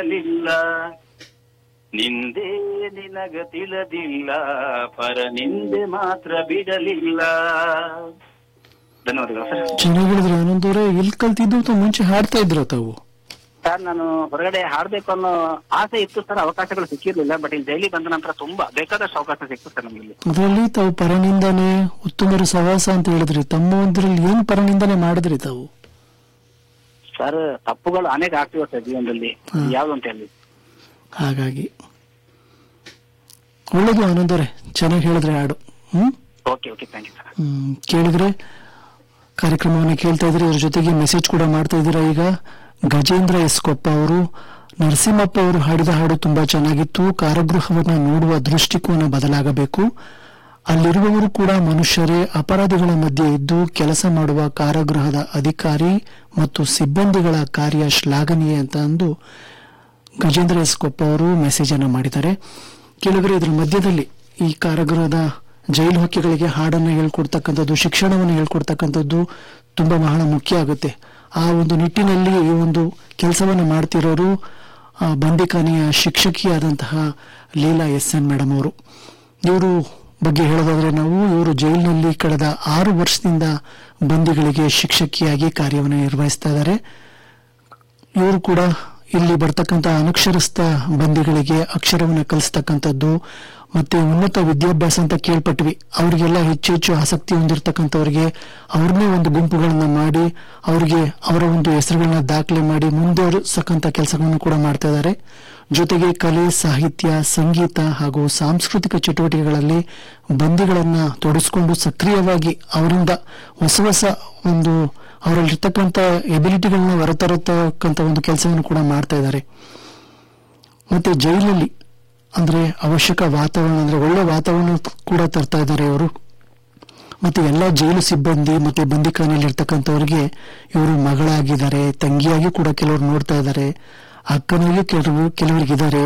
ಬಿಡಲಿಲ್ಲ ನಿಂದೆ ನಿನಗ ತಿಳಿದಿಲ್ಲ ಪರ ನಿಂದೆ ಮಾತ್ರ ಬಿಡಲಿಲ್ಲ ಧನ್ಯವಾದಗಳು ಸರ್ ಚೆನ್ನಾಗಿ ಹೇಳಿದ್ರೆ ಆನಂದವ್ರೆ ಎಲ್ಲಿ ಕಲ್ತಿದ್ದು ಅಥವಾ ಮುಂಚೆ ಹಾಡ್ತಾ ಇದ್ರ ತಾವು ಸರ್ ನಾನು ಹೊರಗಡೆ ಹಾಡ್ಬೇಕು ಅನ್ನೋ ಆಸೆ ಇತ್ತು ಸರ್ ಅವಕಾಶಗಳು ಸಿಕ್ಕಿರ್ಲಿಲ್ಲ ಬಟ್ ಇಲ್ಲಿ ಜೈಲಿಗೆ ಬಂದ ನಂತರ ತುಂಬಾ ಬೇಕಾದಷ್ಟು ಅವಕಾಶ ಸಿಕ್ತು ಸರ್ ನಮಗೆ ಇಲ್ಲಿ ಅದರಲ್ಲಿ ತಾವು ಪರನಿಂದನೆ ಉತ್ತಮರ ಸವಾಸ ಅಂತ ಹೇಳಿದ್ರಿ ತಮ್ಮ ಒಂದ್ರಲ್ಲಿ ಏನ್ ಪರನಿಂದನೆ ಮಾಡಿದ್ರಿ ತಾವು ಸರ್ ತಪ್ಪುಗಳು ಅನೇಕ ಆಗ್ತಿವೆ ಸರ್ ಜೀವನದಲ್ಲಿ ಯಾವ್ದು ಅಂತ ಹೇಳಿ ಹಾಗಾಗಿ ಒಳ್ಳೇದು ಆನಂದವ್ರೆ ಚೆನ್ನಾಗಿ ಹೇಳಿದ್ರೆ ಹಾಡು hmm okay okay thank you sir hmm, ಕೇಳಿದ್ರೆ ಕಾರ್ಯಕ್ರಮವನ್ನು ಕೇಳ್ತಾ ಇದ್ರಿ ಇದ್ರ ಜೊತೆಗೆ ಮೆಸೇಜ್ ಕೂಡ ಮಾಡ್ತಾ ಇದ್ದೀರಾ ಈಗ ಗಜೇಂದ್ರ ಎಸ್ ಕೊಪ್ಪ ಅವರು ನರಸಿಂಹಪ್ಪ ಅವರು ಹಾಡಿದ ಹಾಡು ತುಂಬಾ ಚೆನ್ನಾಗಿತ್ತು ಕಾರಾಗೃಹವನ್ನು ನೋಡುವ ದೃಷ್ಟಿಕೋನ ಬದಲಾಗಬೇಕು ಅಲ್ಲಿರುವವರು ಕೂಡ ಮನುಷ್ಯರೇ ಅಪರಾಧಿಗಳ ಮಧ್ಯೆ ಇದ್ದು ಕೆಲಸ ಮಾಡುವ ಕಾರಾಗೃಹದ ಅಧಿಕಾರಿ ಮತ್ತು ಸಿಬ್ಬಂದಿಗಳ ಕಾರ್ಯ ಶ್ಲಾಘನೀಯ ಅಂತ ಅಂದು ಗಜೇಂದ್ರ ಎಸ್ ಕೊಪ್ಪ ಅವರು ಮೆಸೇಜ್ ಅನ್ನು ಮಾಡಿದ್ದಾರೆ ಕೆಲವರು ಇದರ ಮಧ್ಯದಲ್ಲಿ ಈ ಕಾರಾಗೃಹದ ಜೈಲು ಹಕ್ಕಿಗಳಿಗೆ ಹಾಡನ್ನು ಹೇಳ್ಕೊಡ್ತಕ್ಕಂಥದ್ದು ಶಿಕ್ಷಣವನ್ನು ಹೇಳ್ಕೊಡ್ತಕ್ಕಂಥದ್ದು ತುಂಬಾ ಬಹಳ ಮುಖ್ಯ ಆಗುತ್ತೆ ಆ ಒಂದು ನಿಟ್ಟಿನಲ್ಲಿ ಈ ಒಂದು ಕೆಲಸವನ್ನು ಮಾಡ್ತಿರೋರು ಆ, ಬಂದಿಖಾನೆಯ ಶಿಕ್ಷಕಿಯಾದಂತಹ ಲೀಲಾ ಎಸ್ ಎನ್ ಮೇಡಮ್ ಅವರು ಇವರು ಬಗ್ಗೆ ಹೇಳೋದಾದ್ರೆ ನಾವು ಇವರು ಜೈಲಿನಲ್ಲಿ ಕಳೆದ ಆರು ವರ್ಷದಿಂದ ಬಂದಿಗಳಿಗೆ ಶಿಕ್ಷಕಿಯಾಗಿ ಕಾರ್ಯವನ್ನು ನಿರ್ವಹಿಸ್ತಾ ಇದ್ದಾರೆ ಇವರು ಕೂಡ ಇಲ್ಲಿ ಬರ್ತಕ್ಕಂಥ ಅನಕ್ಷರಸ್ಥ ಬಂದಿಗಳಿಗೆ ಅಕ್ಷರವನ್ನು ಕಲಿಸ್ತಕ್ಕಂಥದ್ದು ಮತ್ತೆ ಉನ್ನತ ವಿದ್ಯಾಭ್ಯಾಸ ಅಂತ ಕೇಳ್ಪಟ್ವಿ ಅವರಿಗೆಲ್ಲ ಹೆಚ್ಚು ಹೆಚ್ಚು ಆಸಕ್ತಿ ಹೊಂದಿರತಕ್ಕಂಥವ್ರಿಗೆ ಅವ್ರನ್ನೇ ಒಂದು ಗುಂಪುಗಳನ್ನ ಮಾಡಿ ಅವರಿಗೆ ಅವರ ಒಂದು ಹೆಸರುಗಳನ್ನ ದಾಖಲೆ ಮಾಡಿ ಮುಂದುವರಿಸಕ್ಕಂಥ ಕೆಲಸಗಳನ್ನು ಕೂಡ ಮಾಡ್ತಾ ಇದ್ದಾರೆ ಜೊತೆಗೆ ಕಲೆ ಸಾಹಿತ್ಯ ಸಂಗೀತ ಹಾಗೂ ಸಾಂಸ್ಕೃತಿಕ ಚಟುವಟಿಕೆಗಳಲ್ಲಿ ಬಂದಿಗಳನ್ನ ತೊಡಗಿಸಿಕೊಂಡು ಸಕ್ರಿಯವಾಗಿ ಅವರಿಂದ ಹೊಸ ಹೊಸ ಒಂದು ಅವರಲ್ಲಿರ್ತಕ್ಕಂಥ ಎಬಿಲಿಟಿಗಳನ್ನ ಹೊರತರತಕ್ಕಂಥ ಒಂದು ಕೆಲಸವನ್ನು ಕೂಡ ಮಾಡ್ತಾ ಇದ್ದಾರೆ ಮತ್ತೆ ಜೈಲಲ್ಲಿ ಅಂದ್ರೆ ಅವಶ್ಯಕ ವಾತಾವರಣ ಅಂದ್ರೆ ಒಳ್ಳೆ ವಾತಾವರಣ ಕೂಡ ತರ್ತಾ ಇದ್ದಾರೆ ಇವರು ಮತ್ತೆ ಎಲ್ಲ ಜೈಲು ಸಿಬ್ಬಂದಿ ಮತ್ತೆ ಬಂದಿಖಾನೆಯಲ್ಲಿ ಇರ್ತಕ್ಕಂಥವ್ರಿಗೆ ಇವರು ಮಗಳಾಗಿದ್ದಾರೆ ತಂಗಿಯಾಗಿ ಕೂಡ ಕೆಲವರು ನೋಡ್ತಾ ಇದ್ದಾರೆ ಅಕ್ಕನಾಗಿ ಕೆಲವು ಕೆಲವರಿಗಿದ್ದಾರೆ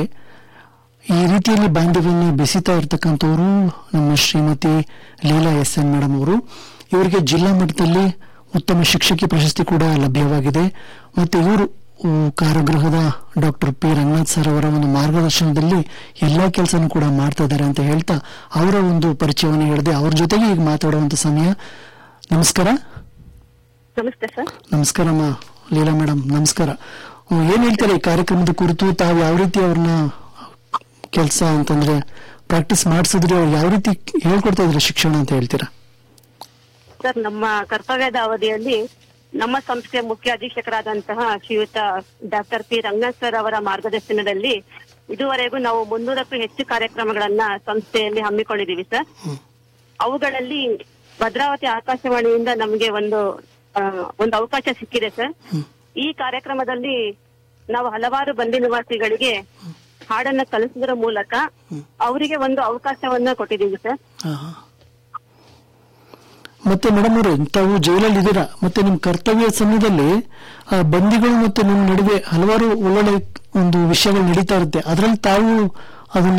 ಈ ರೀತಿಯಲ್ಲಿ ಬಾಂಧವ್ಯವನ್ನು ಬೆಸೀತಾ ಇರ್ತಕ್ಕಂಥವ್ರು ನಮ್ಮ Shrimati Leela S N madam ಅವರು ಇವರಿಗೆ ಜಿಲ್ಲಾ ಮಟ್ಟದಲ್ಲಿ ಉತ್ತಮ ಶಿಕ್ಷಕಿ ಪ್ರಶಸ್ತಿ ಕೂಡ ಲಭ್ಯವಾಗಿದೆ ಮತ್ತೆ ಇವರು ಉ, ಕಾರಾಗೃಹದ ಡಾಕ್ಟರ್ ಪಿ ರಂಗನಾಥ್ ಸರ್ ಅವರ ಒಂದು ಮಾರ್ಗದರ್ಶನದಲ್ಲಿ ಎಲ್ಲಾ ಕೆಲಸನೂ ಕೂಡ ಮಾಡ್ತಾ ಇದ್ದಾರೆ ಅಂತ ಹೇಳ್ತಾ ಅವರ ಒಂದು ಪರಿಚಯವನ್ನು ಹೇಳಿದೆ ಅವ್ರ ಜೊತೆಗೆ ಈಗ ಮಾತಾಡುವಂತ ಸಮಯ ನಮಸ್ಕಾರ ನಮಸ್ತೆ ಸರ್ ನಮಸ್ಕಾರಮ್ಮ ಲೀಲಾ ಮೇಡಮ್ ನಮಸ್ಕಾರ ಹ್ಮ್, ಏನ್ ಹೇಳ್ತಾರೆ ಈ ಕಾರ್ಯಕ್ರಮದ ಕುರಿತು ತಾವು ಯಾವ ರೀತಿ ಅವ್ರನ್ನ ಕೆಲಸ ಅಂತಂದ್ರೆ ಪ್ರಾಕ್ಟೀಸ್ ಮಾಡಿಸಿದ್ರೆ ಅವ್ರು ಯಾವ ರೀತಿ ಹೇಳ್ಕೊಡ್ತಾ ಇದ್ರೆ ಶಿಕ್ಷಣ ಅಂತ ಹೇಳ್ತೀರಾ ಸರ್ ನಮ್ಮ ಕರ್ತವ್ಯದ ಅವಧಿಯಲ್ಲಿ ನಮ್ಮ ಸಂಸ್ಥೆಯ ಮುಖ್ಯ ಅಧೀಕ್ಷಕರಾದಂತಹ ಶ್ರೀಯುತ ಡಾಕ್ಟರ್ ಪಿ ರಂಗನಾಥ್ ಸರ್ ಅವರ ಮಾರ್ಗದರ್ಶನದಲ್ಲಿ ಇದುವರೆಗೂ ನಾವು ಮುನ್ನೂರಕ್ಕೂ ಹೆಚ್ಚು ಕಾರ್ಯಕ್ರಮಗಳನ್ನ ಸಂಸ್ಥೆಯಲ್ಲಿ ಹಮ್ಮಿಕೊಂಡಿದ್ದೀವಿ ಸರ್ ಅವುಗಳಲ್ಲಿ ಭದ್ರಾವತಿ ಆಕಾಶವಾಣಿಯಿಂದ ನಮಗೆ ಒಂದು ಆ, ಒಂದು ಅವಕಾಶ ಸಿಕ್ಕಿದೆ ಸರ್ ಈ ಕಾರ್ಯಕ್ರಮದಲ್ಲಿ ನಾವು ಹಲವಾರು ಬಂದಿ ನಿವಾಸಿಗಳಿಗೆ ಹಾಡನ್ನ ಕಲಿಸುವುದರ ಮೂಲಕ ಅವರಿಗೆ ಒಂದು ಅವಕಾಶವನ್ನ ಕೊಟ್ಟಿದ್ದೀವಿ ಸರ್ ಹಾ, ಹಾ. ಮತ್ತೆ ಮೇಡಮ್ ಅವರೇ ತಾವು ಜೈಲಲ್ಲಿ ಇದ್ದೀರಾ ಮತ್ತೆ ನಿಮ್ ಕರ್ತವ್ಯ ಸಮಯದಲ್ಲಿ ಆ ಬಂದಿಗಳು ಮತ್ತೆ ನಿಮ್ಮ ನಡುವೆ ಹಲವಾರು ಒಳ್ಳೊಳ್ಳೆ ಒಂದು ವಿಷಯಗಳು ನಡೀತಾ ಇರುತ್ತೆ ಅದ್ರಲ್ಲಿ ತಾವು ಅದನ್ನ